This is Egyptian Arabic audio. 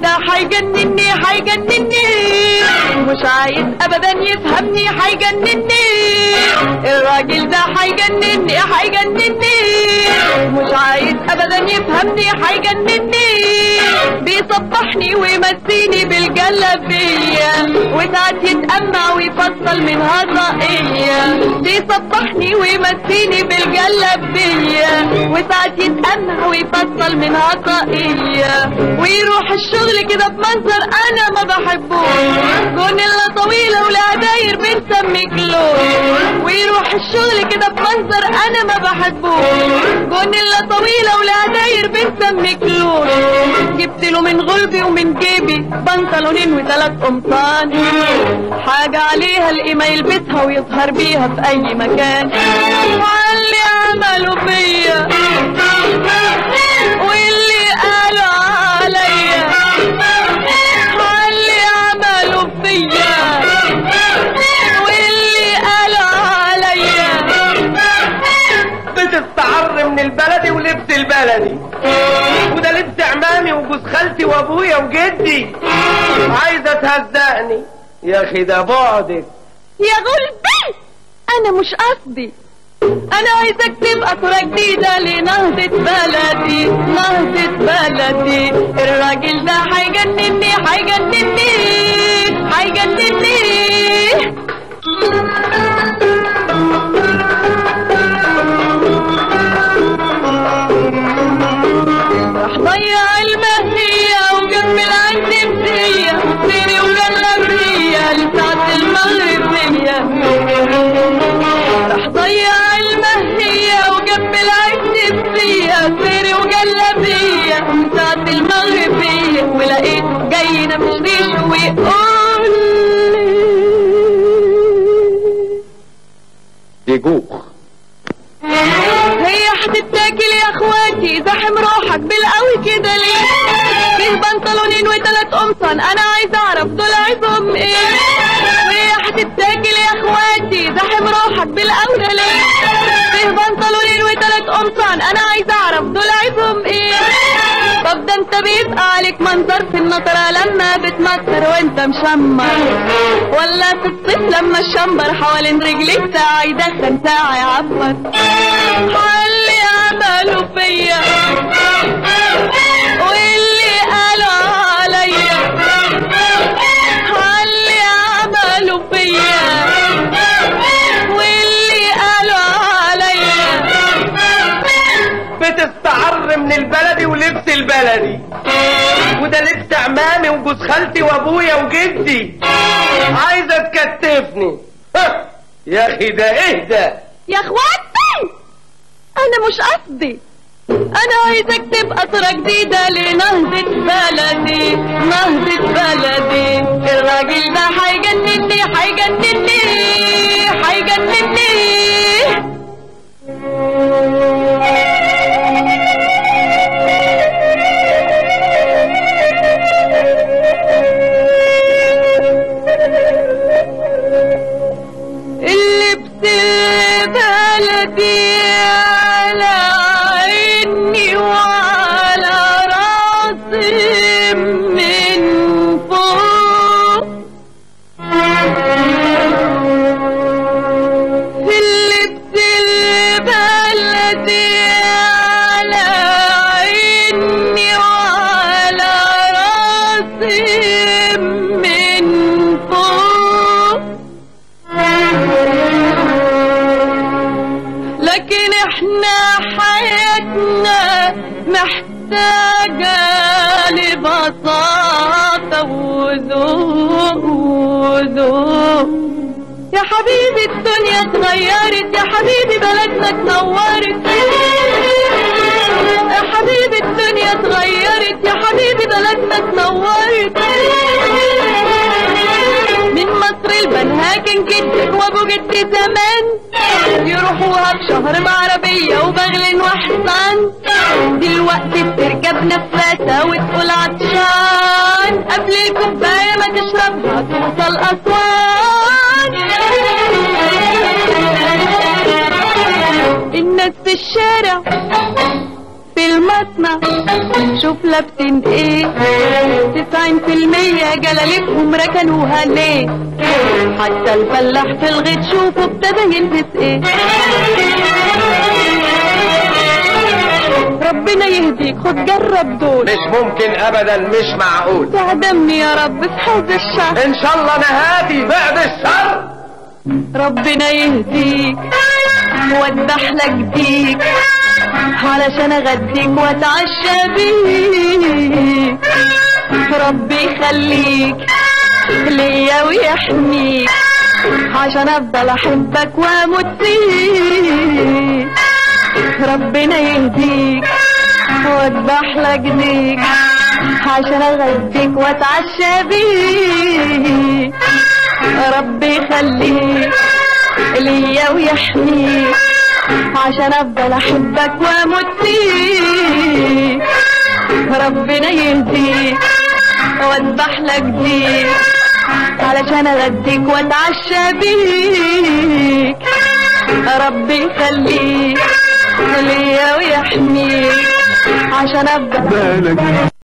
ده هيجنني هيجنني مش عايز ابدا يفهمني هيجنني الراجل ده هيجنني هيجنني مش عايز ابدا يفهمني هيجنني بيصبحني ويمسيني بالجلابية وساعات يتأمع ويفصل منها طاقية بيصبحني ويمسيني بالجلابية وساعات يتأمع ويفصل منها طاقية ويروح الشغل كده بمنظر انا ما بحبوش جونيلا طويلة ولها داير بنسمي كلون ويروح الشغل كده بمنظر انا ما بحبوش جونيلا طويلة ولها داير بنسمي كلون جبت له من غلبي ومن جيبي بنطلونين وثلاث قمصان حاجة عليها القيمة يلبسها ويظهر بيها في اي مكان وعلي عملوا فيا واللي قالوا عليا واللي عملوا فيا واللي قالوا عليا بتستعر من البلدي ولبس البلدي وده لبس عمامي وجوز خالتي وابويا وجدي عايزه تهزقني يا اخي ده بعدك يا غلبي انا مش قصدي انا عايزك تبقى صورة جديدة لنهضة بلدي نهضة بلدي الراجل ده هيجنني هيجنني هيجنني راح ضيع المهدية وجنب العنتبسية سيري وجلبية لساعة المغربية راح ضيع المهدية وجنب العنتبسية سيري وجلبية لساعة المغربية ولقيته جاي نمش ريشه ويقول دي جوخ هي هتتاكل يا اخواتي زاحم روحك بالقوي كده ليه فيه بنطلونين وتلات قمصان انا عايز اعرف دول عايزهم ايه هي هتتاكل يا اخواتي زاحم روحك بالقوي ليه فيه بنطلونين وتلات قمصان انا عايز اعرف دول عايزهم ايه طب ده انت بيبقى عليك منظر في النطرة لما بتمطر وانت مشمر ولا في الصيف لما الشمبر حوالين رجليك ساعة يدخن ساعة يعبر اللي عملوا فيا واللي قالوا عليا اللي عملوا فيا واللي قالوا عليا بتستعر من البلدي ولبس البلدي وده لبس عمامي وجوز خالتي وابويا وجدي عايزه تكتفني ها، يا اخي ده اهدى يا اخواتي انا مش قصدي انا عايزك تبقى صورة جديدة لنهضة بلدي نهضة بلدي الراجل ده هيجنني هيجنني هيجنني اللبس بلدي على عيني وعلى راسي من فوق اللبس البلدي على عيني وعلى راسي من فوق لكن احنا حياتنا محتاجة لبساطة وذوق وذوق يا حبيبي الدنيا اتغيرت يا حبيبي بلدنا اتنورت يا حبيبي الدنيا اتغيرت يا حبيبي بلدنا اتنورت من مصر البنها كان جدك وابو جدي زمان يروحوها بشهر بعربية وبغل وحصان دلوقتي بتركب نفاسة وتقول عطشان قبل الكوباية ما تشربها توصل أسوان الناس في الشارع في المصنع شوف لابسين ايه تسعين في المية جلالتهم ركنوها ليه حتى الفلاح في الغيط شوفوا ابتدى يلبس ايه ربنا يهديك خد جرب دول مش ممكن ابدا مش معقول تعدمني يا رب في هذا الشهر ان شاء الله انا هادي بعد الشر ربنا يهديك واذبح لك ديك علشان اغديك واتعشى بيك ربي يخليك ليا ويحميك عشان افضل احبك واموت فيك ربنا يهديك واذبح لك ديك عشان اغديك واتعشى بيك ربي يخليك ليا ويحميك عشان افضل احبك واموت فيك ربنا يهديك واذبح لك ديك علشان اغديك واتعشى بيك ربي يخليك ليا ويحميك عشان افضل بالك